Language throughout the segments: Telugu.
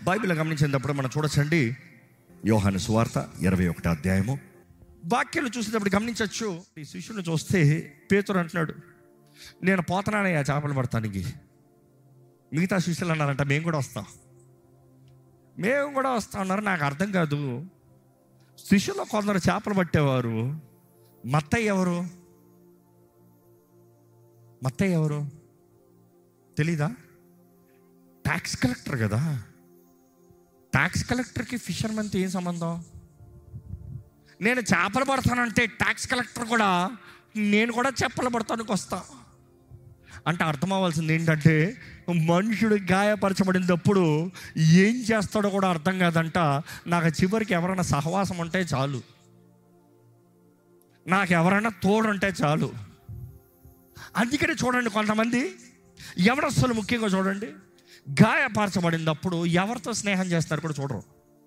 బైబిల్ గమనించినప్పుడు మనం చూడొచ్చండి యోహాను సువార్త ఇరవై ఒకటి అధ్యాయము వాక్యాలు చూసేటప్పుడు గమనించవచ్చు ఈ శిష్యుని చూస్తే పేతురు అంటున్నాడు నేను పోతున్నానయ్యా చేపలు పడతానికి మిగతా శిష్యులు అన్నారంట మేము కూడా వస్తాం మేము కూడా వస్తా ఉన్నారు నాకు అర్థం కాదు శిష్యులో కొందరు చేపలు పట్టేవారు మత్తయ్య ఎవరు మత్తయ్య ఎవరు తెలీదా ట్యాక్స్ కలెక్టర్ కదా ట్యాక్స్ కలెక్టర్కి ఫిషర్మెన్తో ఏం సంబంధం నేను చేపలు పడతానంటే ట్యాక్స్ కలెక్టర్ కూడా నేను కూడా చేపలు పడతానికి వస్తా అంటే అర్థం అవ్వాల్సింది ఏంటంటే మనుషుడు గాయపరచబడినప్పుడు ఏం చేస్తాడో కూడా అర్థం కాదంట నాకు చివరికి ఎవరైనా సహవాసం ఉంటే చాలు నాకు ఎవరైనా తోడుంటే చాలు అందుకని చూడండి కొంతమంది ఎవరస్తులు ముఖ్యంగా చూడండి గాయపరచబడినప్పుడు ఎవరితో స్నేహం చేస్తారు కూడా చూడరు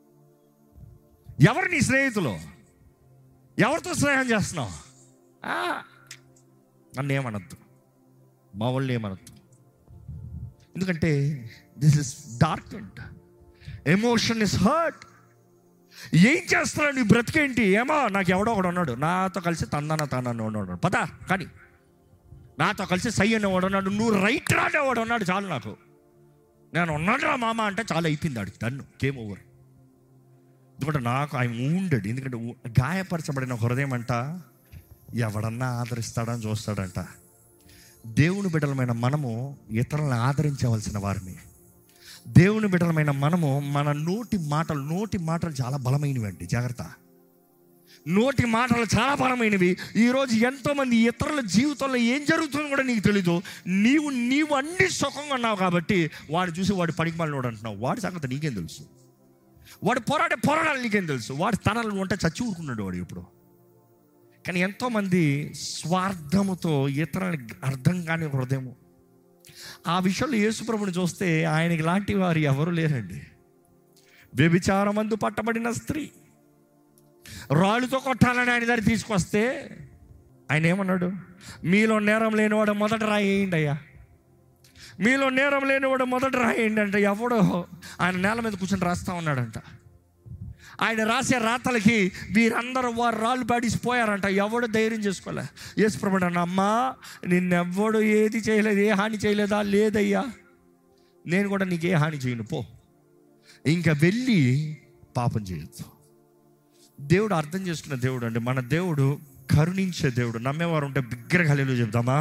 ఎవరు నీ స్నేహితులు ఎవరితో స్నేహం చేస్తున్నావు ఆ, నన్ను ఏమనద్దు మా వాళ్ళని ఏమనద్దు ఎందుకంటే this is dark and emotion is hurt ఏం చేస్తున్నాడు నీ బ్రతికేంటి ఏమో నాకు ఎవడో ఒకడు ఉన్నాడు నాతో కలిసి తన్నాన తానని ఉన్నాడు పదా కానీ నాతో కలిసి సై అనేవాడు ఉన్నాడు నువ్వు రైట్ రా అనేవాడు ఉన్నాడు చాలు నాకు నేను ఉన్నాడు రా మామ అంటే చాలా అయిపోయింది ఆడికి తన్ను కేమ్ ఓవర్ ఎందుకంటే నాకు ఆయన ఊండెడ్ ఎందుకంటే ఊ- గాయపరచబడిన హృదయం అంట ఎవడన్నా ఆదరిస్తాడని చూస్తాడంట దేవుని బిడ్డలమైన మనము ఇతరులను ఆదరించవలసిన వారిని దేవుని బిడ్డలమైన మనము మన నోటి మాటలు నోటి మాటలు చాలా బలమైనవి అండి జాగ్రత్త నోటి మాటలు చాలా బలమైనవి ఈరోజు ఎంతోమంది ఇతరుల జీవితంలో ఏం జరుగుతుందో కూడా నీకు తెలీదు నీవు నీవు అన్ని సుఖంగా ఉన్నావు కాబట్టి వాడు చూసి వాడు పనికి మళ్ళీ అంటున్నావు వాడి సంగతి నీకేం తెలుసు వాడు పోరాడే పోరాడాలి నీకేం తెలుసు వాడి స్థానాలు ఉంటే చచ్చి ఊరుకున్నాడు వాడు ఇప్పుడు కానీ ఎంతోమంది స్వార్థముతో ఇతరులకు అర్థం కాని హృదయము ఆ విషయంలో యేసుప్రభుని చూస్తే ఆయనకి లాంటి వారు ఎవరు లేరండి వ్యభిచారమందు పట్టబడిన స్త్రీ రాళ్ళుతో కొట్టాలని ఆయన దగ్గర తీసుకొస్తే ఆయన ఏమన్నాడు మీలో నేరం లేనివాడు మొదట రాయేయండి అయ్యా మీలో నేరం లేనివాడు మొదట రాయండి అంటే ఎవడో ఆయన నేల మీద కూర్చొని రాస్తా ఉన్నాడంట ఆయన రాసే రాతలకి వీరందరూ వారు రాళ్ళు పాడిసిపోయారంట ఎవడు ధైర్యం చేసుకోలే యేసు ప్రభు అన్న అమ్మా నిన్నెవ్వడు ఏది చేయలేదు ఏ హాని చేయలేదా లేదయ్యా నేను కూడా నీకు ఏ హాని చేయను పో ఇంకా వెళ్ళి పాపం చేయొద్దు దేవుడు అర్థం చేసుకున్న దేవుడు అండి మన దేవుడు కరుణించే దేవుడు నమ్మేవారు ఉంటే బిగ్గరగా హల్లెలూయా చెప్తామా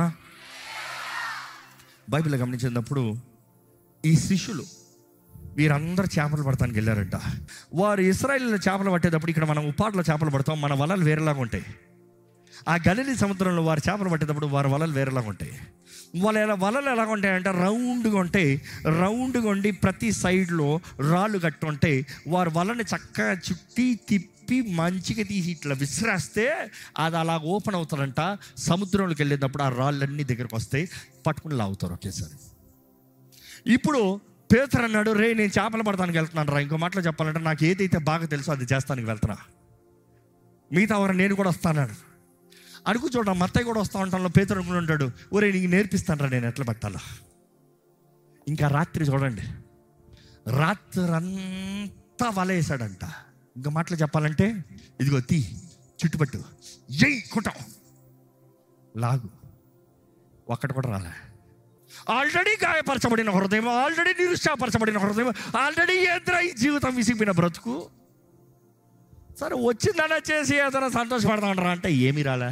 బైబిల్ గమనించినప్పుడు ఈ శిష్యులు వీరందరూ చేపలు పడటానికి వెళ్ళారంట వారు ఇస్రాయిల్లో చేపలు పట్టేటప్పుడు ఇక్కడ మనం ఉపాట్లో చేపలు పడతాం మన వలలు వేరేలాగా ఉంటాయి ఆ గలిలి సముద్రంలో వారు చేపలు పట్టేటప్పుడు వారి వలలు వేరేలాగా ఉంటాయి వాళ్ళ ఎలా వలలు ఎలాగ ఉంటాయంటే రౌండ్గా ఉంటాయి రౌండ్గా ఉండి ప్రతి సైడ్లో రాళ్ళు కట్టి ఉంటాయి వారు వలని చక్కగా చుట్టి తిప్పి మంచిగా తీసి ఇట్లా విసిరేస్తే అది అలా ఓపెన్ అవుతారంట సముద్రంలోకి వెళ్ళేటప్పుడు ఆ రాళ్ళన్నీ దగ్గరకు వస్తాయి పట్టుకుని లాగుతారు ఒకేసారి ఇప్పుడు పేతర్ అన్నాడు రే నేను చేపలు పడతానికి వెళ్తున్నాను రా ఇంకో మాటలో చెప్పాలంటే నాకు ఏదైతే బాగా తెలుసో అది చేస్తానికి వెళ్తున్నా మిగతా వారు నేను కూడా వస్తాను అడుగు చూడ మత్తయ్య కూడా వస్తా ఉంటాను పేతరు అనుకుని ఉంటాడు ఒరే నీకు నేర్పిస్తాను రా నేను ఎట్లా పట్టాలా ఇంకా రాత్రి చూడండి రాత్రి అంతా వల వేసాడంట ఇంకా మాటలు చెప్పాలంటే ఇదిగో తీ చుట్టుపట్టు జై కుటం లాగు ఒక్కటి కూడా రాలే ఆల్రెడీ గాయపరచబడిన హృదయం ఆల్రెడీ నిరుత్సాహపరచబడిన హృదయం ఆల్రెడీ ఎదుర ఈ జీవితం విసిగిపోయిన బ్రతుకు సరే వచ్చిందన చేసి ఏదైనా సంతోషపడతాంటారా అంటే ఏమీ రాలే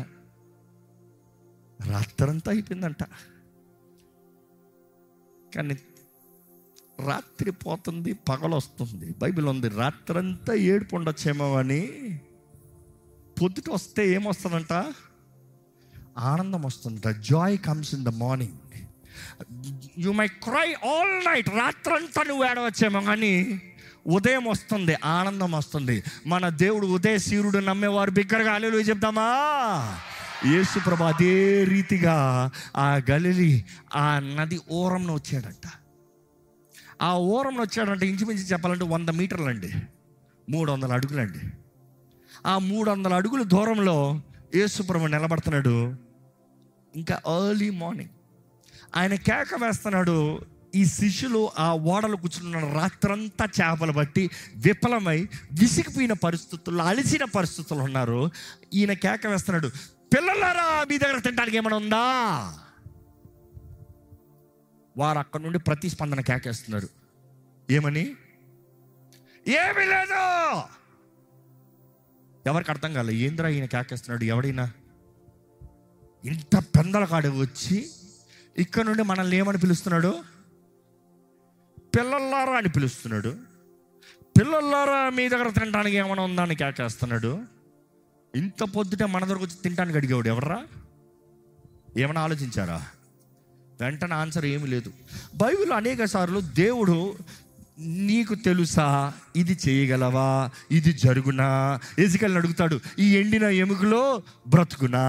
రాత్రంతా అయిపోయిందంట కానీ రాత్రి పోతుంది పగలు వస్తుంది బైబిల్ ఉంది రాత్రంతా ఏడుపు ఉండొచ్చేమో అని పొద్దుట వస్తే ఏమొస్తుందంట ఆనందం వస్తుందంట joy comes in the morning you my cry all night రాత్రంతా నువ్వు ఏడవచ్చేమో కానీ ఉదయం వస్తుంది ఆనందం వస్తుంది మన దేవుడు ఉదయ సూర్యుడు నమ్మేవారు బిగ్గరగా అల్లు చెప్తామా యేసు ప్రభు అదే రీతిగా ఆ గలిలి ఆ నది ఓరంను వచ్చాడంట ఆ ఓరంను వచ్చాడంటే ఇంచుమించు చెప్పాలంటే వంద మీటర్లు అండి మూడు వందల అడుగులండి ఆ మూడు వందల అడుగుల దూరంలో యేసుప్రభు నిలబడుతున్నాడు ఇంకా ఎర్లీ మార్నింగ్ ఆయన కేక వేస్తున్నాడు ఈ శిష్యులు ఆ ఓడలు కూర్చున్న రాత్రంతా చేపలు బట్టి విఫలమై విసిగిపోయిన పరిస్థితుల్లో అలిసిన పరిస్థితుల్లో ఉన్నారు ఈయన కేక వేస్తున్నాడు పిల్లలారా మీ దగ్గర తినడానికి ఏమైనా ఉందా వారు అక్కడ నుండి ప్రతిస్పందన కేకేస్తున్నారు ఏమని ఏమీ లేదు ఎవరికి అర్థం కాలేదు ఏంద్రా ఈయన కేకేస్తున్నాడు ఎవడైనా ఇంత పెందల కాడ వచ్చి ఇక్కడ నుండి మనల్ని ఏమని పిలుస్తున్నాడు పిల్లల్లారా అని పిలుస్తున్నాడు పిల్లల్లారా మీ దగ్గర తినడానికి ఏమైనా ఉందా అని కేకేస్తున్నాడు ఇంత పొద్దుట మన దగ్గరకు వచ్చి తినడానికి అడిగేవాడు ఎవర్రా ఏమైనా ఆలోచించారా వెంటనే ఆన్సర్ ఏమీ లేదు బైబిల్ అనేక సార్లు దేవుడు నీకు తెలుసా ఇది చేయగలవా ఇది జరుగునా ఎజికల్ని అడుగుతాడు ఈ ఎండిన ఎముకలో బ్రతుకునా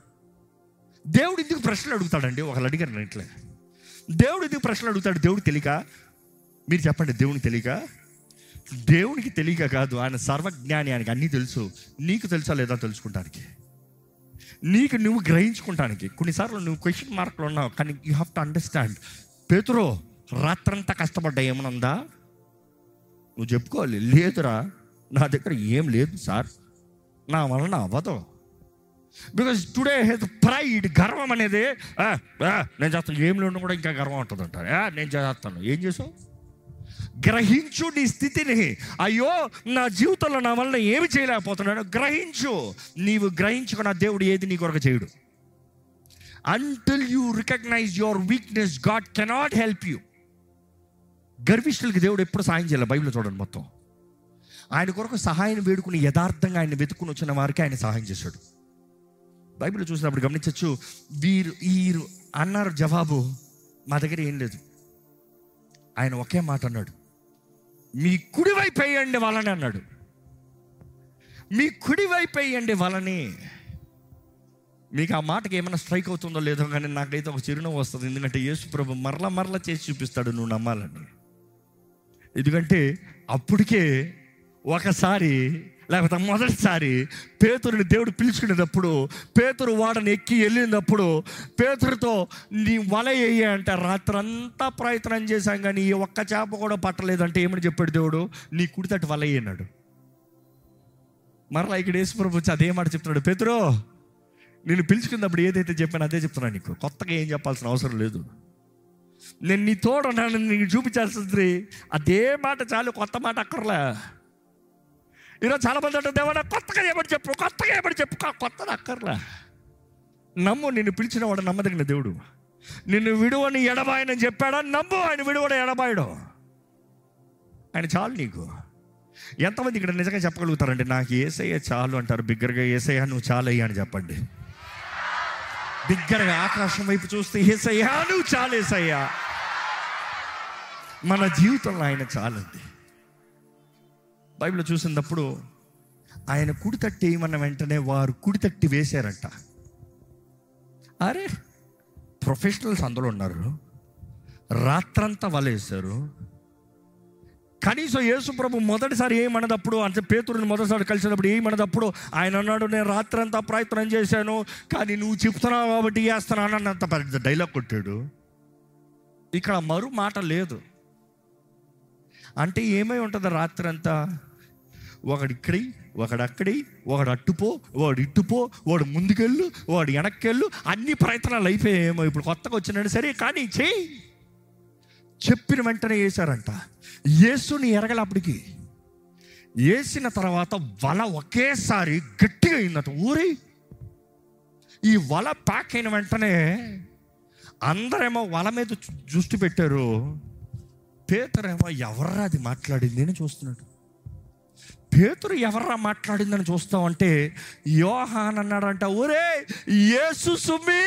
దేవుడు ఎందుకు ప్రశ్నలు అడుగుతాడండి ఒకళ్ళు అడిగారు ఇట్లే దేవుడు ఎందుకు ప్రశ్నలు అడుగుతాడు దేవుడు తెలియక మీరు చెప్పండి దేవునికి తెలియక దేవునికి తెలియక కాదు ఆయన సర్వజ్ఞాని ఆయనకి అన్నీ తెలుసు నీకు తెలుసా లేదా తెలుసుకుంటానికి నీకు నువ్వు గ్రహించుకుంటానికి కొన్నిసార్లు నువ్వు క్వశ్చన్ మార్క్లో ఉన్నావు కానీ యూ హ్యావ్ టు అండర్స్టాండ్ పేతురో రాత్రంతా కష్టపడ్డా ఏమైనా ఉందా నువ్వు చెప్పుకోవాలి లేదురా నా దగ్గర ఏం లేదు సార్ నా వలన అవ్వదు బికాజ్ టుడే హెస్ ప్రైడ్ గర్వం అనేది "ఆ, ఆ, నేను చేస్తాను ఏం లేకుండా కూడా ఇంకా గర్వం ఉంటుంది అంటారు "ఆ, నేను చేస్తాను ఏం చేసావు గ్రహించు నీ స్థితిని అయ్యో నా జీవితంలో నా వల్ల ఏమి చేయలేకపోతున్నాడు గ్రహించు నీవు గ్రహించుకున్న దేవుడు ఏది నీ కొరకు చేయడు until you recognise your weakness God cannot help you గర్విష్ఠులకి దేవుడు ఎప్పుడు సాయం చేయాలి బైబిల్ చూడండి మొత్తం ఆయన కొరకు సహాయం వేడుకుని యథార్థంగా ఆయన వెతుకుని వచ్చిన వారికి ఆయన సహాయం చేశాడు బైబిల్ చూసినప్పుడు గమనించవచ్చు వీరు వీరు అన్నారు జవాబు మా దగ్గర ఏం లేదు ఆయన ఒకే మాట అన్నాడు మీ కుడివైపు వేయండి వలని అన్నాడు మీ కుడివైపు వేయండి వలని మీకు ఆ మాటకి ఏమైనా స్ట్రైక్ అవుతుందో లేదో కానీ నాకైతే ఒక చిరునవ్వు వస్తుంది ఎందుకంటే యేసు ప్రభు మరల మరల చేసి చూపిస్తాడు నువ్వు నమ్మాలని ఎందుకంటే అప్పటికే ఒకసారి లేకపోతే మొదటిసారి పేతురుని దేవుడు పిలుచుకునేటప్పుడు పేతురు వాడని ఎక్కి వెళ్ళినప్పుడు పేతురుతో నీ వల వేయ అంటే రాత్రంతా ప్రయత్నం చేశాం కానీ ఈ ఒక్క చేప కూడా పట్టలేదంటే ఏమని చెప్పాడు దేవుడు నీ కుడితటి వల వేయన్నాడు మరలా ఇక్కడ యేసుప్రభు వచ్చి అదే మాట చెప్తున్నాడు పేతురు నేను పిలుచుకున్నప్పుడు ఏదైతే చెప్పాను అదే చెప్తున్నాను నీకు కొత్తగా ఏం చెప్పాల్సిన అవసరం లేదు నేను నీ తోడున్నాను నీకు చూపించాల్సింది అదే మాట చాలు కొత్త మాట అక్కర్లే ఈరోజు చాలా మంది అంటారు దేవా నాకు కొత్తగా ఏమని చెప్పు కొత్తగా ఏమని చెప్పు కా- కొత్తది అక్కర్లే నమ్ము నిన్ను పిలిచిన వాడు నమ్మదగిన దేవుడు నిన్ను విడువని ఎడబాయనని చెప్పాడా నమ్ము ఆయన విడువడు ఎడబాయడు ఆయన చాలు నీకు ఎంతమంది ఇక్కడ నిజంగా చెప్పగలుగుతారండి నాకు ఏసయ్య చాలు అంటారు బిగ్గరగా ఏసయ్య నువ్వు చాలు అయ్యా అని చెప్పండి బిగ్గరగా ఆకాశం వైపు చూస్తే ఏసయ్యా నువ్వు చాలు ఏసయ్యా మన జీవితంలో ఆయన చాలండి బైబిల్ చూసినప్పుడు ఆయన కుడి తట్టి వేయమన్న వెంటనే వారు కుడి తట్టి వేశారంట అరే ప్రొఫెషనల్స్ అందులో ఉన్నారు రాత్రంతా వలేశారు కనీసం యేసు ప్రభు మొదటిసారి ఏమన్నదప్పుడు అంటే పేతురుని మొదటిసారి కలిసినప్పుడు ఏమన్నదప్పుడు ఆయన అన్నాడు నేను రాత్రంతా ప్రయత్నం చేశాను కానీ నువ్వు చెప్తున్నావు కాబట్టి చేస్తున్నాను అన్నంత పెద్ద డైలాగ్ కొట్టాడు ఇక్కడ మరు మాట లేదు అంటే ఏమై ఉంటుంది రాత్రి అంతా ఒకడు ఇక్కడి ఒకడు అక్కడి ఒకడు అట్టుపో వాడు ఇట్టుపో వాడు ముందుకెళ్ళు వాడు వెనక్కెళ్ళు అన్ని ప్రయత్నాలు అయిపోయాయేమో ఇప్పుడు కొత్తగా వచ్చినాడు సరే కానీ చేయి చెప్పిన వెంటనే వేశారంట యేసుని ఎరగల అప్పటికి వేసిన తర్వాత వల ఒకేసారి గట్టిగా అయిందట ఊరి ఈ వల ప్యాక్ అయిన వెంటనే అందరేమో వల మీద చు- దృష్టి పెట్టారు పేతురేమో ఎవర్రా అది మాట్లాడింది అని చూస్తున్నాడు పేతురు ఎవర్రా మాట్లాడిందని చూస్తామంటే యోహాన్ అన్నాడంట ఒరే యేసు సుమ్మి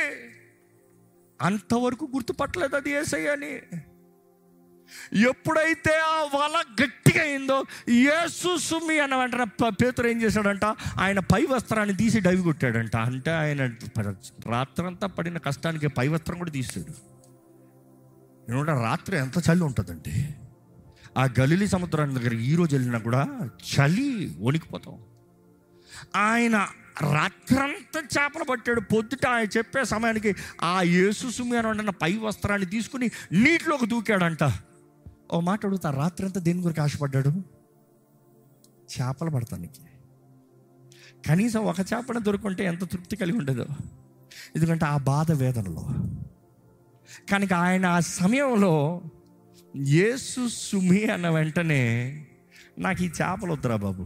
అంతవరకు గుర్తుపట్టలేదు అది ఏసయ్యని ఎప్పుడైతే ఆ వల గట్టిగా అయిందో యేసు సుమ్మి అన్న వెంటనే ప- పేతురు ఏం చేశాడంట ఆయన పై వస్త్రాన్ని తీసి డైవి కొట్టాడంట అంటే ఆయన ప- రాత్రంతా పడిన కష్టానికి పై వస్త్రం కూడా తీసాడు ఎందుకంటే రాత్రి ఎంత చలి ఉంటుందండి ఆ గలిలి సముద్రం దగ్గర ఈ రోజు వెళ్ళినా కూడా చలి వణికిపోతాం ఆయన రాత్రంతా చేపలు పట్టాడు పొద్దుట ఆయన చెప్పే సమయానికి ఆ యేసు సుమి అని వండిన పై వస్త్రాన్ని తీసుకుని నీటిలోకి దూకాడంట ఓ మాట అడుగుతా రాత్రంతా దేని గురికి ఆశపడ్డాడు చేపలు పడతానికి కనీసం ఒక చేపను దొరుకుంటే ఎంత తృప్తి కలిగి ఉండదు ఎందుకంటే ఆ బాధ వేదనలో కనుక ఆయన ఆ సమయంలో యేసు సుమి అన్న వెంటనే నాకు ఈ చేపలు వద్దురా బాబు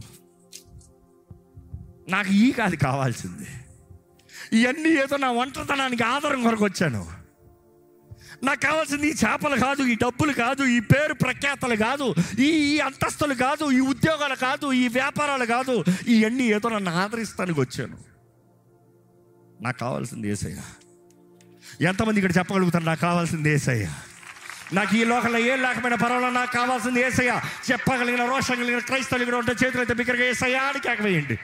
నాకు ఈ కాదు కావాల్సింది ఇవన్నీ ఏదో నా ఒంటరితనానికి ఆధారం కొరకు వచ్చాను నాకు కావాల్సింది ఈ చేపలు కాదు ఈ డబ్బులు కాదు ఈ పేరు ప్రఖ్యాతలు కాదు ఈ ఈ అంతస్తులు కాదు ఈ ఉద్యోగాలు కాదు ఈ వ్యాపారాలు కాదు ఇవన్నీ ఏదో నన్ను ఆదరిస్తానికి వచ్చాను నాకు కావాల్సింది ఏసయ్య ఎంతమంది ఇక్కడ చెప్పగలుగుతారు నాకు కావాల్సింది ఏసయ్య నాకు ఈ లోకంలో ఏం లేకపోయినా పర్వాలేదు నాకు కావాల్సింది ఏసయ్య చెప్పగలిగిన రోషం కలిగిన క్రైస్తవులు ఇక్కడ ఉంటే చేతులు అయితే బిగ్గరగా ఏసయ్య అని కేకవేయండి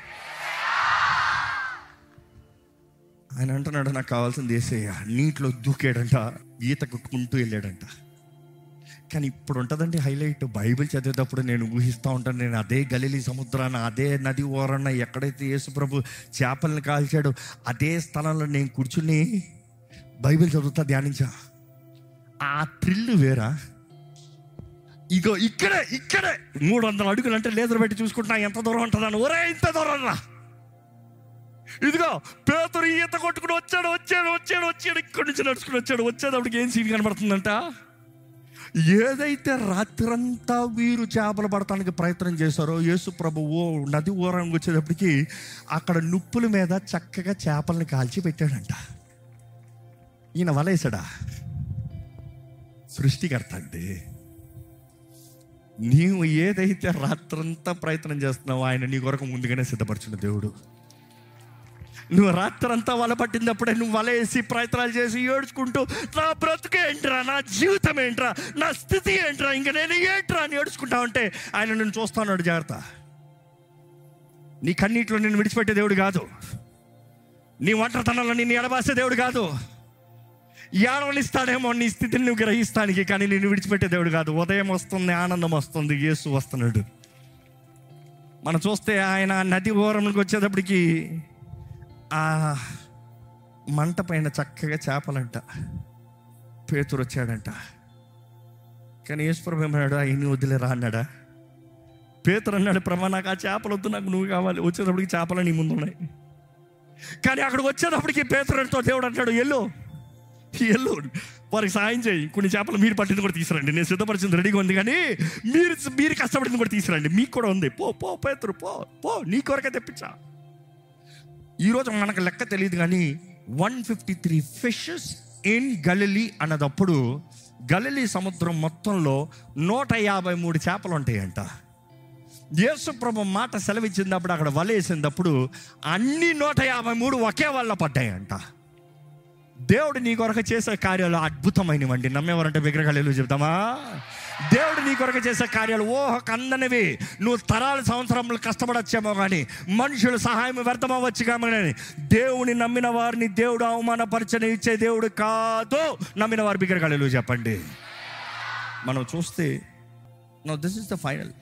ఆయన అంటున్నాడు నాకు కావాల్సింది ఏసయ్య నీటిలో దూకాడంట ఈత కొట్టుకుంటూ వెళ్ళాడంట కానీ ఇప్పుడు ఉంటుందండి హైలైట్ బైబిల్ చదివేటప్పుడు నేను ఊహిస్తూ ఉంటాను నేను అదే గలిలి సముద్రాన అదే నది ఓరన్న ఎక్కడైతే యేసుప్రభు చేపల్ని కాల్చాడో అదే స్థలంలో నేను కూర్చుని బైబిల్ చదువుతా ధ్యానించా ఆ థ్రిల్ వేరా ఇగో ఇక్కడే ఇక్కడే మూడు వందల అడుగులు అంటే లేజర్ పెట్టి చూసుకుంటున్నా ఎంత దూరం ఉంటుందని ఒరే ఇంత దూరం రా ఇదిగో పేతురు ఈత కొట్టుకుని వచ్చాడు వచ్చాడు వచ్చాడు వచ్చాడు ఇక్కడి నుంచి నడుచుకుని వచ్చాడు వచ్చేటప్పటికి ఏం సీన్ కనబడుతుందంట ఏదైతే రాత్రంతా వీరు చేపలు పడటానికి ప్రయత్నం చేశారో యేసు ప్రభువు నది ఊరంగా వచ్చేటప్పటికి అక్కడ నుప్పుల మీద చక్కగా చేపల్ని కాల్చి పెట్టాడంట ఈయన వలేసాడా సృష్టికర్త అండి నీవు ఏదైతే రాత్రంతా ప్రయత్నం చేస్తున్నావో ఆయన నీ కొరకు ముందుగానే సిద్ధపరచిన దేవుడు నువ్వు రాత్రంతా వల పట్టినప్పుడే నువ్వు వల వేసి ప్రయత్నాలు చేసి ఏడ్చుకుంటూ నా బ్రతుకు ఏంట్రా నా జీవితం ఏంట్రా నా స్థితి ఏంట్రా ఇంక నేను ఏంట్రా అని ఏడ్చుకుంటా ఉంటే ఆయన నేను చూస్తాను జాగ్రత్త నీ కన్నీటిలో నేను విడిచిపెట్టే దేవుడు కాదు నీ ఒంటరితనంలో నిన్ను ఎడబాసే దేవుడు కాదు ఏడవనిస్తాడేమో నీ స్థితిని నువ్వు గ్రహిస్తానికి కానీ నేను విడిచిపెట్టే దేవుడు కాదు ఉదయం వస్తుంది ఆనందం వస్తుంది యేసు వస్తున్నాడు మనం చూస్తే ఆయన నది ఓరంకి వచ్చేటప్పటికి ఆ మంట పైన చక్కగా చేపలంట పేతురు వచ్చాడంట కానీ యేసుప్రభు ఏమన్నాడు ఆయన వదిలేరా అన్నాడా పేతురు అన్నాడు ప్రభా నాకు ఆ చేపలు వద్దు నాకు నువ్వు కావాలి వచ్చేటప్పటికి చేపలు నీ ముందు ఉన్నాయి కానీ అక్కడికి వచ్చేటప్పటికి పేతురుతో దేవుడు అంటాడు ఎల్లు ఎల్లు వారికి సాయం చేయి కొన్ని చేపలు మీరు పట్టింది కూడా తీసుకురండి నేను సిద్ధపరిచింది రెడీగా ఉంది కానీ మీరు మీరు కష్టపడింది కూడా తీసుకురండి మీకు కూడా ఉంది పో పో పేతురు పో పో నీ కొరకే తెప్పించా ఈరోజు మనకు లెక్క తెలియదు కానీ one fifty three fishes in Galilee అన్నదప్పుడు గలిలీ సముద్రం మొత్తంలో నూట యాభై మూడు చేపలు ఉంటాయంట యేసుప్రభు మాట సెలవిచ్చినప్పుడు అక్కడ వలేసినప్పుడు అన్ని నూట యాభై మూడు ఒకే వాళ్ళ పడ్డాయంట దేవుడు నీ కొరకు చేసే కార్యాలు అద్భుతమైనవండి నమ్మేవారంటే విగ్రహాలు చెప్తామా దేవుడు నీ కొరకు చేసే కార్యాలు ఓహ కందనివి నువ్వు తరాల సంవత్సరములు కష్టపడచ్చేమో కానీ మనుషుల సహాయం వ్యర్థమవచ్చు కానీ దేవుని నమ్మిన వారిని దేవుడు అవమానపరచని ఇచ్చే దేవుడు కాదు నమ్మిన వారి విగ్రహాలు చెప్పండి మనం చూస్తే no this is the final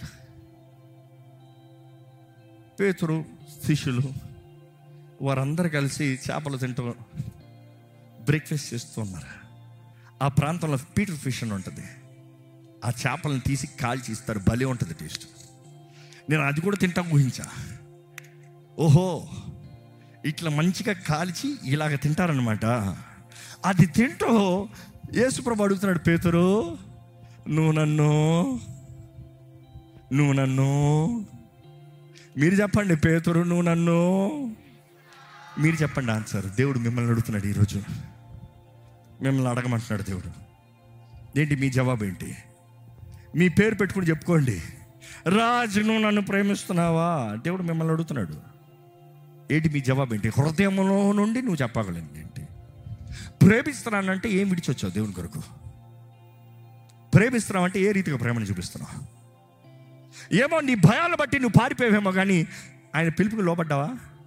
పేతురు శిష్యులు వారందరూ కలిసి చేపలు తింటూ బ్రేక్ఫాస్ట్ చేస్తున్నారు ఆ ప్రాంతంలో పీటర్ ఫిష్ అని ఉంటుంది ఆ చేపలను తీసి కాల్చి ఇస్తారు భలే ఉంటుంది టేస్ట్ నేను అది కూడా తింటా ఊహించా ఓహో ఇట్లా మంచిగా కాల్చి ఇలాగ తింటారనమాట అది తింటూ యేసుప్రభు అడుగుతున్నాడు పేతురు నువ్వు నన్ను నువ్వు నన్ను మీరు చెప్పండి పేతురు నువ్వు నన్ను మీరు చెప్పండి ఆన్సర్ దేవుడు మిమ్మల్ని అడుగుతున్నాడు ఈరోజు మిమ్మల్ని అడగమంటున్నాడు దేవుడు ఏంటి మీ జవాబు ఏంటి మీ పేరు పెట్టుకుని చెప్పుకోండి రాజు నువ్వు నన్ను ప్రేమిస్తున్నావా దేవుడు మిమ్మల్ని అడుగుతున్నాడు ఏంటి మీ జవాబు ఏంటి హృదయంలో నుండి నువ్వు చెప్పగలిగింది ఏంటి ప్రేమిస్తున్నానంటే ఏం విడిచొచ్చావు దేవుని కొరకు ప్రేమిస్తున్నావు అంటే ఏ రీతిగా ప్రేమను చూపిస్తున్నావు ఏమో నీ భయాలు బట్టి నువ్వు పారిపోయావేమో కానీ ఆయన పిలుపుకి లోపడ్డావా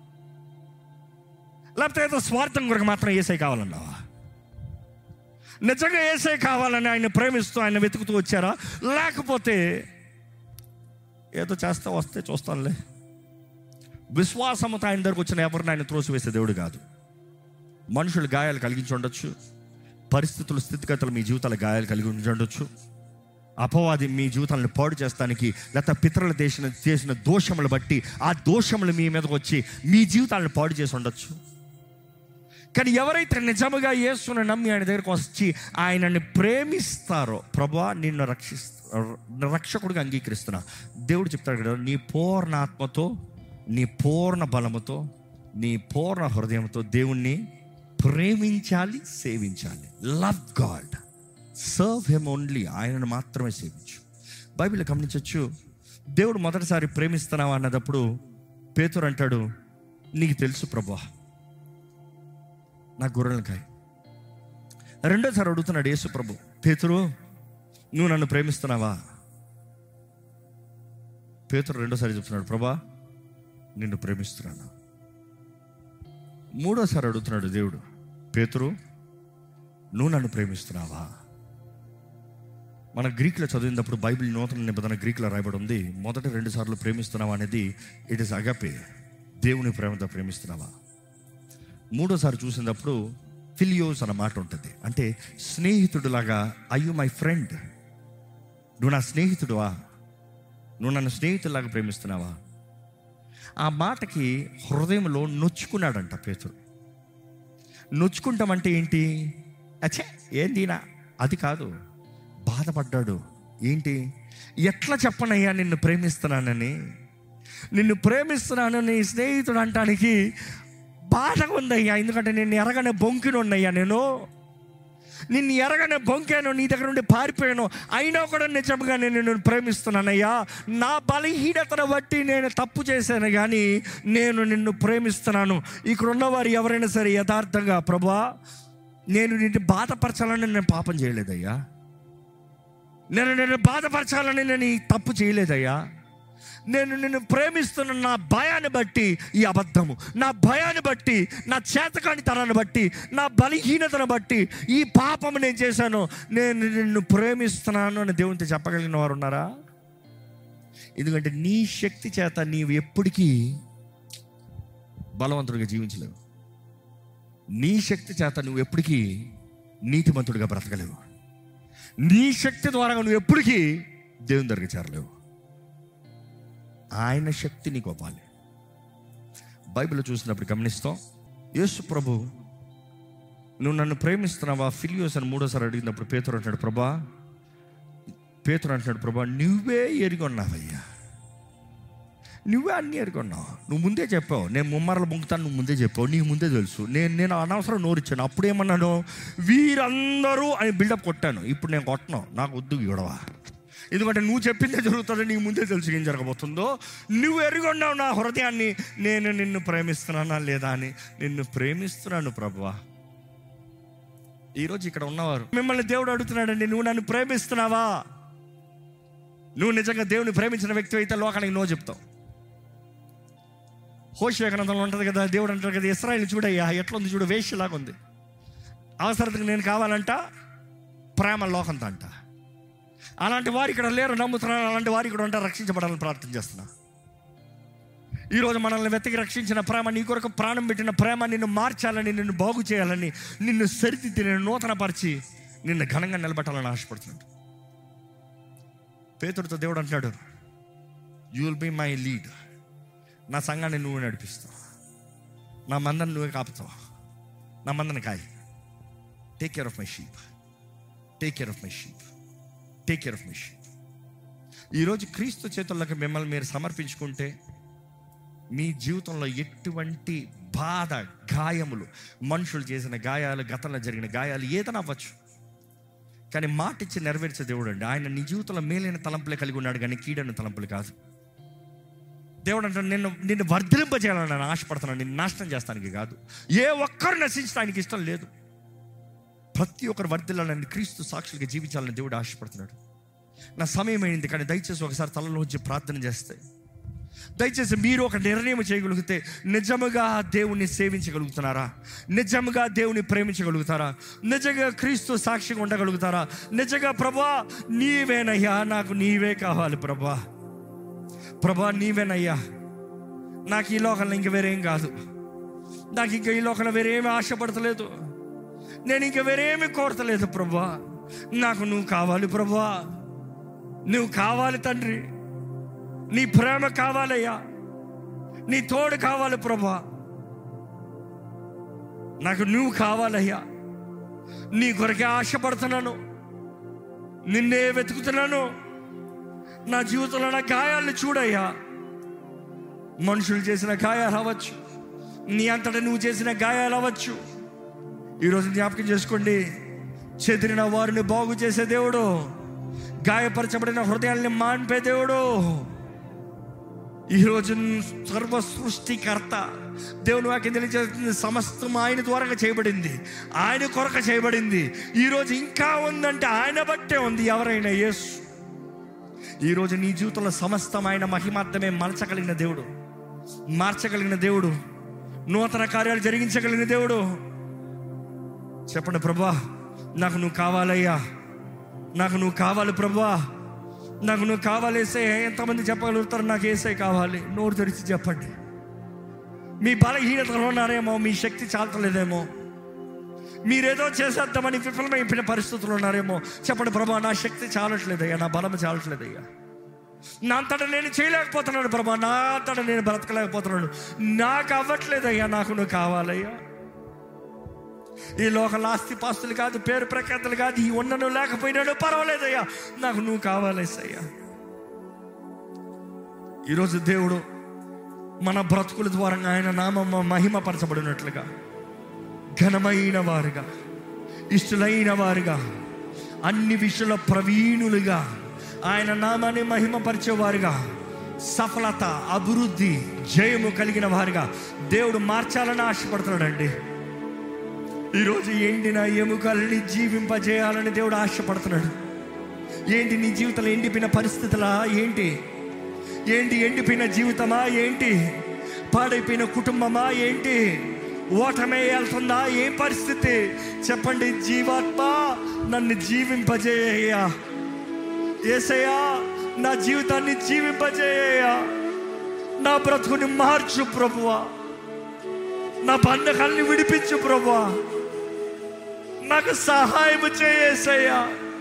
లేకపోతే ఏదో స్వార్థం కొరకు మాత్రం ఏసై కావాలన్నావా నిజంగా ఏసై కావాలని ఆయన ప్రేమిస్తూ ఆయన వెతుకుతూ వచ్చారా లేకపోతే ఏదో చేస్తా వస్తే చూస్తానులే విశ్వాసంతో ఆయన దగ్గరకు వచ్చిన ఎవరిని ఆయన త్రోసివేసే దేవుడు కాదు మనుషులు గాయాలు కలిగించి ఉండొచ్చు పరిస్థితులు స్థితిగతులు మీ జీవితాల గాయాలు కలిగి ఉండి ఉండొచ్చు అపవాది మీ జీవితాలను పాడు చేస్తానికి లేకపోతే పితరులు చేసిన చేసిన దోషములు బట్టి ఆ దోషములు మీ మీదకి వచ్చి మీ జీవితాలను పాడు చేసి ఉండొచ్చు కానీ ఎవరైతే నిజముగా యేసుని నమ్మి ఆయన దగ్గరకు వచ్చి ఆయనని ప్రేమిస్తారో ప్రభా నిన్ను రక్షిస్తా రక్షకుడిగా అంగీకరిస్తున్నా దేవుడు చెప్తాడు కదా నీ పూర్ణ ఆత్మతో నీ పూర్ణ బలముతో నీ పూర్ణ హృదయంతో దేవుణ్ణి ప్రేమించాలి సేవించాలి love God serve him only ఆయనను మాత్రమే సేవించు బైబిల్ గమనించవచ్చు దేవుడు మొదటిసారి ప్రేమిస్తున్నావా అన్నదప్పుడు పేతురు అంటాడు నీకు తెలుసు ప్రభా నా గొర్రెలను కాయ రెండోసారి అడుగుతున్నాడు యేసు ప్రభు పేతురు నువ్వు నన్ను ప్రేమిస్తున్నావా పేతురు రెండోసారి చెప్తున్నాడు ప్రభా నిన్ను ప్రేమిస్తున్నాను మూడోసారి అడుగుతున్నాడు దేవుడు పేతురు నువ్వు నన్ను ప్రేమిస్తున్నావా మన గ్రీక్లో చదివినప్పుడు బైబిల్ నూతన నిబంధన గ్రీక్లో రాయబడి ఉంది మొదటి రెండు సార్లు ప్రేమిస్తున్నావా అనేది ఇట్ ఇస్ అగపే దేవుని ప్రేమతో ప్రేమిస్తున్నావా మూడోసారి చూసినప్పుడు ఫిలియోస్ అన్న మాట ఉంటుంది అంటే స్నేహితుడులాగా అయ్యు మై ఫ్రెండ్ నువ్వు నా స్నేహితుడువా నువ్వు నన్ను స్నేహితులాగా ప్రేమిస్తున్నావా ఆ మాటకి హృదయంలో నొచ్చుకున్నాడంట పేతురు నొచ్చుకుంటామంటే ఏంటి అచ్చే ఏందినా అది కాదు బాధపడ్డాడు ఏంటి ఎట్లా చెప్పనయ్యా నిన్ను ప్రేమిస్తున్నానని నిన్ను ప్రేమిస్తున్నాను నీ స్నేహితుడు అంటానికి బాధగా ఉందయ్యా ఎందుకంటే నేను ఎరగనే బొంకినున్నయ్యా నేను నిన్ను ఎరగనే బొంకాను నీ దగ్గర నుండి పారిపోయాను అయినా కూడా నిజంగా నేను నిన్ను ప్రేమిస్తున్నానయ్యా నా బలహీనతను బట్టి నేను తప్పు చేశాను కానీ నేను నిన్ను ప్రేమిస్తున్నాను ఇక్కడ ఉన్నవారు ఎవరైనా సరే యథార్థంగా ప్రభా నేను నిన్ను బాధపరచాలని నేను పాపం చేయలేదయ్యా నేను నిన్ను బాధపరచాలని నేను ఈ తప్పు చేయలేదయ్యా నేను నిన్ను ప్రేమిస్తున్న నా భయాన్ని బట్టి ఈ అబద్ధము నా భయాన్ని బట్టి నా చేతకాని తనాన్ని బట్టి నా బలహీనతను బట్టి ఈ పాపము నేను చేశాను నేను నిన్ను ప్రేమిస్తున్నాను అని దేవునితో చెప్పగలిగిన వారు ఉన్నారా ఎందుకంటే నీ శక్తి చేత నీవు ఎప్పటికీ బలవంతుడిగా జీవించలేవు నీ శక్తి చేత నువ్వు ఎప్పటికీ నీతిమంతుడిగా బ్రతకలేవు నీ శక్తి ద్వారా నువ్వు ఎప్పటికీ దేవుని దగ్గరికి చేరలేవు ఆయన శక్తి నీకు అవ్వాలి బైబిల్ చూసినప్పుడు గమనిస్తాం యేసు ప్రభు నువ్వు నన్ను ప్రేమిస్తున్నావా ఫిలియోస్ అని మూడోసారి అడిగినప్పుడు పేతురు అంటాడు ప్రభా పేతురు అంటాడు ప్రభా నువ్వే ఎరిగొన్నావయ్యా నువ్వే అన్నీ ఎరుకున్నావు నువ్వు ముందే చెప్పావు నేను ముమ్మరలు బొంకుతాను నువ్వు ముందే చెప్పావు నీకు ముందే తెలుసు నేను నేను అనవసరం నోరిచ్చాను అప్పుడు ఏమన్నాను వీరందరూ అని బిల్డప్ కొట్టాను ఇప్పుడు నేను కొట్టను నాకు వద్దు గొడవ ఎందుకంటే నువ్వు చెప్పిందే జరుగుతుంది నీకు ముందే తెలుసు ఏం జరగబోతుందో నువ్వు ఎరుగున్నావు నా హృదయాన్ని నేను నిన్ను ప్రేమిస్తున్నానా లేదా అని నిన్ను ప్రేమిస్తున్నాను ప్రభువా ఈరోజు ఇక్కడ ఉన్నవారు మిమ్మల్ని దేవుడు అడుగుతున్నాడండి నువ్వు నన్ను ప్రేమిస్తున్నావా నువ్వు నిజంగా దేవుని ప్రేమించిన వ్యక్తి అయితే లోకానికి నో చెప్తావు హోషియా గ్రంథంలో ఉంటుంది కదా దేవుడు అంటారు కదా ఇస్రాయిల్ చూడయ్యా ఎట్లా ఉంది చూడు వేష్యలాగా ఉంది అవసరతకు నేను కావాలంట ప్రేమ లోకంతో అంట అలాంటి వారు ఇక్కడ లేరు నమ్ముతున్నాను అలాంటి వారు ఇక్కడ ఉంటారు రక్షించబడాలని ప్రార్థన చేస్తున్నా ఈరోజు మనల్ని వెతికి రక్షించిన ప్రేమ నీ కొరకు ప్రాణం పెట్టిన ప్రేమ నిన్ను మార్చాలని నిన్ను బాగు చేయాలని నిన్ను సరిదిద్ది నిన్ను నూతనపరిచి నిన్ను ఘనంగా నిలబెట్టాలని ఆశపడుతున్నాడు పేతుడితో దేవుడు అంటున్నాడు you will be my lead నా సంఘాన్ని నువ్వు నడిపిస్తావు నా మందని నువ్వే కాపుతావు నా మందని కాయి take care of my sheep take care of my sheep take care of my sheep ఈరోజు క్రీస్తు చేతుల్లోకి మిమ్మల్ని మీరు సమర్పించుకుంటే మీ జీవితంలో ఎటువంటి బాధ గాయములు మనుషులు చేసిన గాయాలు గతంలో జరిగిన గాయాలు ఏదైనా అవ్వచ్చు కానీ మాట ఇచ్చి నెరవేర్చే దేవుడు అండి ఆయన నీ జీవితంలో మేలైన తలంపులే కలిగి ఉన్నాడు కానీ కీడైన తలంపులు కాదు దేవుడు అంటే నిన్ను నిన్ను వర్ధలింపజేయాలని నేను ఆశపడుతున్నాను నిన్ను నాశనం చేస్తానికి కాదు ఏ ఒక్కరు నశించడానికి ఇష్టం లేదు ప్రతి ఒక్కరు వర్ధిల్లాలని క్రీస్తు సాక్షులుగా జీవించాలని దేవుడు ఆశపడుతున్నాడు నా సమయం అయింది కానీ దయచేసి ఒకసారి తలలో వచ్చి ప్రార్థన చేస్తే దయచేసి మీరు ఒక నిర్ణయం చేయగలిగితే నిజముగా దేవుణ్ణి సేవించగలుగుతున్నారా నిజముగా దేవుని ప్రేమించగలుగుతారా నిజంగా క్రీస్తు సాక్షిగా ఉండగలుగుతారా నిజంగా ప్రభా నీవేనయ్యా నాకు నీవే కావాలి ప్రభా ప్రభా నీవేనయ్యా నాకు ఈ లోకంలో ఇంక వేరేం కాదు నాకు ఇంకా ఈ లోకంలో వేరేమి ఆశపడతలేదు నేను ఇంక వేరేమి కోరతలేదు ప్రభా నాకు నువ్వు కావాలి ప్రభా నువ్వు కావాలి తండ్రి నీ ప్రేమ కావాలయ్యా నీ తోడు కావాలి ప్రభా నాకు నువ్వు కావాలయ్యా నీ కొరకే ఆశపడుతున్నాను నిన్నే వెతుకుతున్నాను నా జీవితంలో నా గాయాలను చూడయ్యా మనుషులు చేసిన గాయాలు అవ్వచ్చు నీ అంతటా నువ్వు చేసిన గాయాలు అవ్వచ్చు ఈరోజు జ్ఞాపకం చేసుకోండి చెదిరిన వారిని బాగు చేసే దేవుడు గాయపరచబడిన హృదయాల్ని మాన్పే దేవుడు ఈరోజు సర్వ సృష్టికర్త దేవుని వాక్యం తెలియజేస్తుంది సమస్తం ఆయన ద్వారా చేయబడింది ఆయన కొరక చేయబడింది ఈరోజు ఇంకా ఉందంటే ఆయన బట్టే ఉంది ఎవరైనా యేసు ఈరోజు నీ జీవితంలో సమస్తం ఆయన మహిమార్థమే మలచగలిగిన దేవుడు మార్చగలిగిన దేవుడు నూతన కార్యాలు జరిగించగలిగిన దేవుడు చెప్పండి ప్రభా నాకు నువ్వు కావాలయ్యా నాకు నువ్వు కావాలి ప్రభా నాకు నువ్వు కావాలి ఏసే ఎంతమంది చెప్పగలుగుతారు నాకు ఏసై కావాలి నోరు తెరిచి చెప్పండి మీ బలహీనతలో ఉన్నారేమో మీ శక్తి చాలతలేదేమో మీరేదో చేసేద్దామని విఫలమైపోయిన పరిస్థితులు ఉన్నారేమో చెప్పండి ప్రభా నా శక్తి చాలట్లేదయ్యా నా బలం చాలట్లేదయ్యా నా అంతటా నేను చేయలేకపోతున్నాను ప్రభా నా అంతటా నేను బ్రతకలేకపోతున్నాను నాకు అవ్వట్లేదయ్యా నాకు నువ్వు కావాలయ్యా ఈ లోకల్ ఆస్తి పాస్తులు కాదు పేరు ప్రఖ్యాతులు కాదు ఈ ఉన్నను లేకపోయినాడు పర్వాలేదయ్యా నాకు నువ్వు కావాలేసయ్యా ఈరోజు దేవుడు మన బ్రతుకుల ద్వారా ఆయన నామం మహిమపరచబడినట్లుగా ఘనమైన వారుగా ఇష్టలైన వారుగా అన్ని విషయంలో ప్రవీణులుగా ఆయన నామాన్ని మహిమపరిచేవారుగా సఫలత అభివృద్ధి జయము కలిగిన వారుగా దేవుడు మార్చాలని ఆశపడుతున్నాడండి ఈరోజు ఎండిన ఎముకల్ని జీవింపజేయాలని దేవుడు ఆశపడుతున్నాడు ఏంటి నీ జీవితంలో ఎండిపోయిన పరిస్థితులా ఏంటి ఏంటి ఎండిపోయిన జీవితమా ఏంటి పాడైపోయిన కుటుంబమా ఏంటి ఓటమే వెళ్తుందా ఏం పరిస్థితి చెప్పండి జీవాత్మ నన్ను జీవింపజేయ్యా ఏసయ్యా నా జీవితాన్ని జీవింపజేయ్యా నా బ్రతుకుని మార్చు ప్రభువా నా బంధకాల్ని విడిపించు ప్రభువా నాకు సహాయం చేయేసయ్యా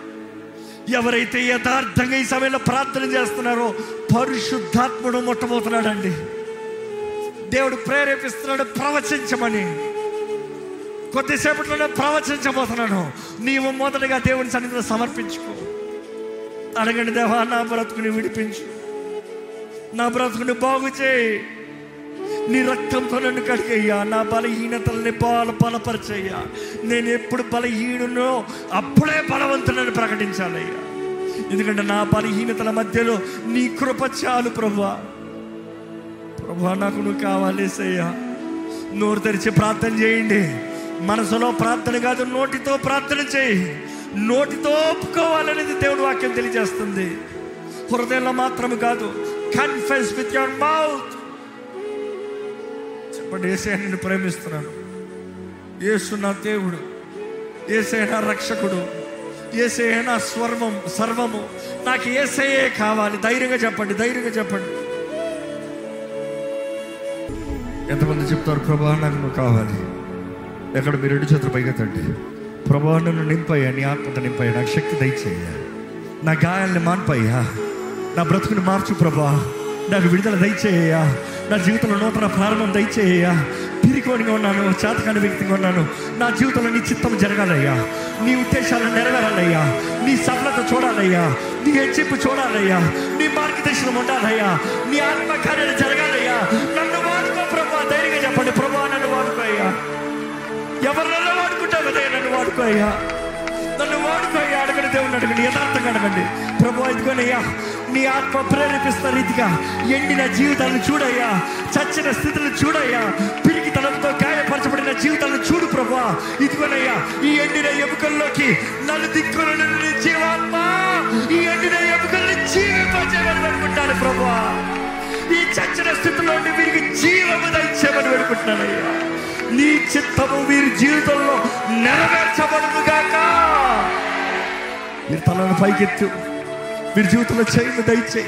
ఎవరైతే యథార్థంగా ఈ సమయంలో ప్రార్థన చేస్తున్నారో పరిశుద్ధాత్ముడు ముట్టబోతున్నాడండి దేవుడు ప్రేరేపిస్తున్నాడు ప్రవచించమని కొద్దిసేపట్లోనే ప్రవచించబోతున్నాను నీవు మొదటగా దేవుని సన్నిధిలో సమర్పించుకో అడగండి దేవా నా బ్రతుకుని విడిపించు నా బ్రతుకుని బాగు చేయి నీ రక్తంతో నన్ను కడిగయ్యా నా బలహీనతల్ని బల బలపరచయ్యా నేను ఎప్పుడు బలహీనునో అప్పుడే బలవంతునని ప్రకటించాలయ్యా ఎందుకంటే నా బలహీనతల మధ్యలో నీ కృప చాలు ప్రభా ప్రభా నాకు నువ్వు కావాలేసయ్యా నోరు తెరిచి ప్రార్థన చేయండి మనసులో ప్రార్థన కాదు నోటితో ప్రార్థన చేయి నోటితో ఒప్పుకోవాలనేది దేవుడు వాక్యం తెలియజేస్తుంది హృదయంలో మాత్రం కాదు కన్ఫెస్ విత్ యువర్ మౌత్ చెప్పండి ఏసే నేను ప్రేమిస్తున్నాను యేసు నా దేవుడు ఏసే నా రక్షకుడు ఏసే నా స్వర్వం సర్వము నాకు ఏసయే కావాలి ధైర్యంగా చెప్పండి ధైర్యంగా చెప్పండి ఎంతమంది చెప్తారు ప్రభా నాకు నువ్వు కావాలి ఎక్కడ మీరు రెండు చేతులు పైకెత్తండి ప్రభా నన్ను నింపయ్యా నీ ఆత్మత నింపయ్యా నాకు శక్తి దయచేయ్యా నా గాయాల్ని మాన్పయ్యా నా బ్రతుకుని మార్చు ప్రభా నాకు విడుదల దయచేయ్యా నా జీవితంలో నూతన ప్రారంభం దయచేయ్యా పిరికోనిగా ఉన్నాను చేతకాని వ్యక్తిగా ఉన్నాను నా జీవితంలో నీ చిత్తం జరగాలయ్యా నీ ఉద్దేశాలు నెరవేరాలయ్యా నీ సఫలత చూడాలయ్యా నీ హెచ్చింపు చూడాలయ్యా నీ మార్గదర్శనం ఉండాలయ్యా నీ ఆత్మకార్యాలు జరగాలయ్యా నన్ను వాడుకో ప్రభా ధైర్యంగా చెప్పండి ప్రభా నన్ను వాడుకో అయ్యా ఎవరినైనా వాడుకుంటావు కదా నన్ను వాడుకో అయ్యా నన్ను వాడుకో అయ్యా అడగండి దేవుని అడగండి యథార్థంగా అడగండి ప్రభు ఇదిగోనయ్యా నీ ఆత్మ ప్రేరేపిస్తున్న రీతిగా ఎండిన జీవితాలను చూడయ్యా చచ్చిన స్థితులను చూడయ్యా పిరికితనంతో గాయపరచబడిన జీవితాలను చూడు ప్రభు ఇదిగోనయ్యా ఈ ఎండిన ఎముకల్లోకి నన్ను దిక్కులను నీ జీవాత్మ ఈ ఎండిన ఎముకల్ని జీవింపజేయమని అనుకుంటాను ప్రభు ఈ చచ్చిన స్థితిలో నుండి వీరికి జీవము దయచేయమని వేడుకుంటున్నానయ్యా నీ చిత్తము వీరి జీవితంలో నెరవేర్చబడును గాక మీరు తలను పైకెత్తు వీరి జీవితంలో చేయను దయచేయి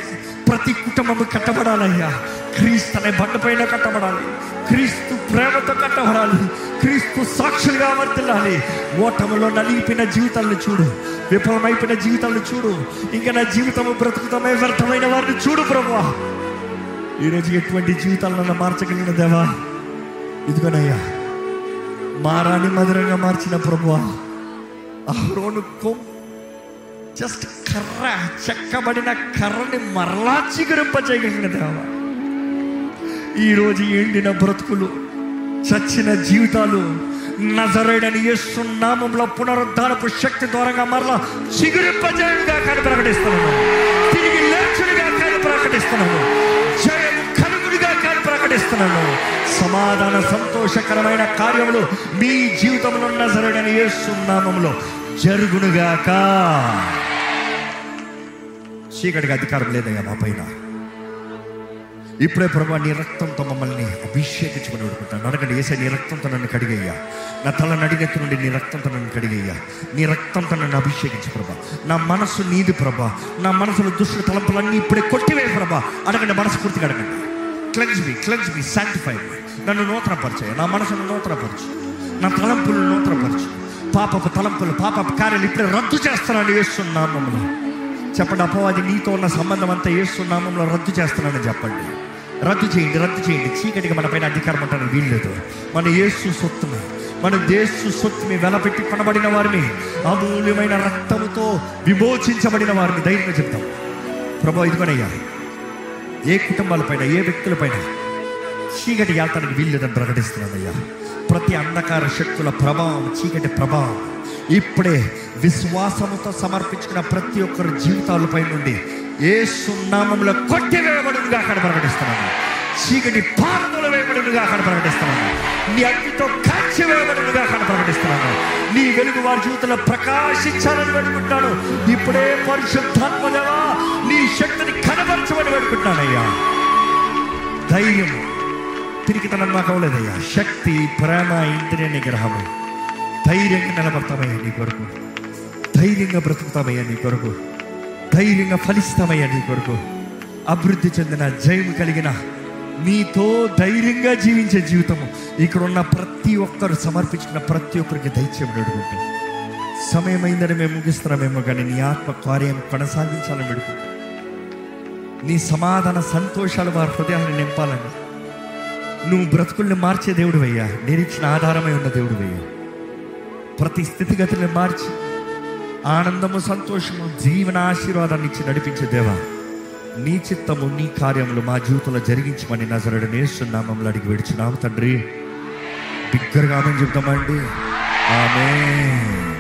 ప్రతి కుటుంబము కట్టబడాలయ్యా క్రీస్తు అనే బండపైన కట్టబడాలి క్రీస్తు ప్రేమతో కట్టబడాలి క్రీస్తు సాక్షులుగా వర్తిల్లాలి ఓటములో నలిగిపోయిన జీవితాలను చూడు విఫలమైపోయిన జీవితాలను చూడు ఇంకా నా జీవితము బ్రతుకుతమే వ్యర్థమైన వారిని చూడు ప్రభా ఈరోజు ఎటువంటి జీవితాలను మార్చగలిగిన దేవా ఇదిగోనయ్యా మారాని మధురంగా మార్చిన ప్రభువా అహరోను కొం జస్ట్ కర్ర చెక్కబడిన కర్రని మరలా చిగురింపజేయగలిగిన దేవా ఈరోజు ఎండిన బ్రతుకులు చచ్చిన జీవితాలు నజరేడని నామంలో పునరుద్ధానపు శక్తి ద్వారంగా మరలా చిగురింపజేయుడుగా కానీ ప్రకటిస్తున్నాను తిరిగి లేచుడుగా కానీ ప్రకటిస్తున్నాను జయము కలుగుడిగా కానీ ప్రకటిస్తున్నాను సమాధాన సంతోషకరమైన కార్యములు మీ జీవితంలో నజరేడని నామంలో జరుగునుగాక చీకటికి అధికారం లేదయ్యా మా పైన ఇప్పుడే ప్రభా నీ రక్తంతో మమ్మల్ని అభిషేకించుకుని వేడుకుంటాను అడగండి ఏసే నీ రక్తంతో నన్ను కడిగయ్యా నా తల నడిగెత్తు నుండి నీ రక్తంతో నన్ను కడిగయ్యా నీ రక్తంతో నన్ను అభిషేకించు ప్రభా నా మనసు నీది ప్రభా నా మనసులో దుష్ట తలంపులన్నీ ఇప్పుడే కొట్టివే ప్రభా అడగండి మనస్ఫూర్తిగా అడగండి cleanse me cleanse me sanctify నన్ను నూతనపరచే నా మనసును నూతనపరచు నా తలంపులు నూతనపరచు పాపపు తలంపులు పాపపు కార్యాలు ఇప్పుడే రద్దు చేస్తున్నాను వేస్తున్నామమ్మలో చెప్పండి అపవాది నీతో ఉన్న సంబంధం అంతా ఏస్తున్నామంలో రద్దు చేస్తున్నానని చెప్పండి రద్దు చేయండి రద్దు చేయండి చీకటికి మన పైన అధికారం ఉంటాను వీల్లేదు మన యేసు సొత్తుని మన దేశు సొత్తుని వెలపెట్టి కొనబడిన వారిని అమూల్యమైన రక్తముతో విమోచించబడిన వారిని ధైర్యంగా చెప్తాం ప్రభా ఇదిగోనయ్యా ఏ కుటుంబాలపైన ఏ వ్యక్తులపైన చీకటి యాత్రకి వీల్లేదని ప్రకటిస్తున్నానయ్యా ప్రతి అంధకార శక్తుల ప్రభావం చీకటి ప్రభావం ఇప్పుడే విశ్వాసముతో సమర్పించుకున్న ప్రతి ఒక్కరి జీవితాలపై నుండి ఏ సున్నామంలో కొట్టివేయబడుగా అక్కడ ప్రకటిస్తున్నాను చీకటి పారదోల వేయబడుగా అక్కడ ప్రకటిస్తున్నాను నీ అగ్నితో కాల్చి వేయబడుగా అక్కడ ప్రకటిస్తున్నాను నీ వెలుగు వారి జీవితంలో ప్రకాశించాలని వేడుకుంటాను ఇప్పుడే పరిశుద్ధాత్మదేవా నీ శక్తిని కనబరచమని వేడుకుంటున్నానయ్యా ధైర్యం తిరిగితనం మాకు అవ్వలేదయ్యా శక్తి ప్రేమ ఇంద్రియ నిగ్రహము ధైర్యంగా నిలబడతామయ్యా నీ కొరకు ధైర్యంగా బ్రతుకుతామయ్యా నీ కొరకు ధైర్యంగా ఫలిస్తామయ్యా నీ కొరకు అభివృద్ధి చెందిన జయం కలిగిన నీతో ధైర్యంగా జీవించే జీవితము ఇక్కడ ఉన్న ప్రతి ఒక్కరు సమర్పించుకున్న ప్రతి ఒక్కరికి దైత్యం అడుగుంటాం సమయమైందని మేము ముగిస్తున్నామేమో కానీ నీ ఆత్మ కార్యం కొనసాగించాలని పెడుకుంటాం నీ సమాధాన సంతోషాలు వారి హృదయాన్ని నింపాలని నువ్వు బ్రతుకుల్ని మార్చే దేవుడు అయ్యా నిరీక్షణ ఆధారమై ఉన్న దేవుడు అయ్యా ప్రతి స్థితిగతిని మార్చి ఆనందము సంతోషము జీవన ఆశీర్వాదాన్ని ఇచ్చి నడిపించే దేవా నీ చిత్తము నీ కార్యములు మా జీవితంలో జరిగించమని నజరడు నేస్తున్నామని అడిగి విడిచున్నాము తండ్రి బిగ్గరగా ఆమె చెప్తామండి ఆమె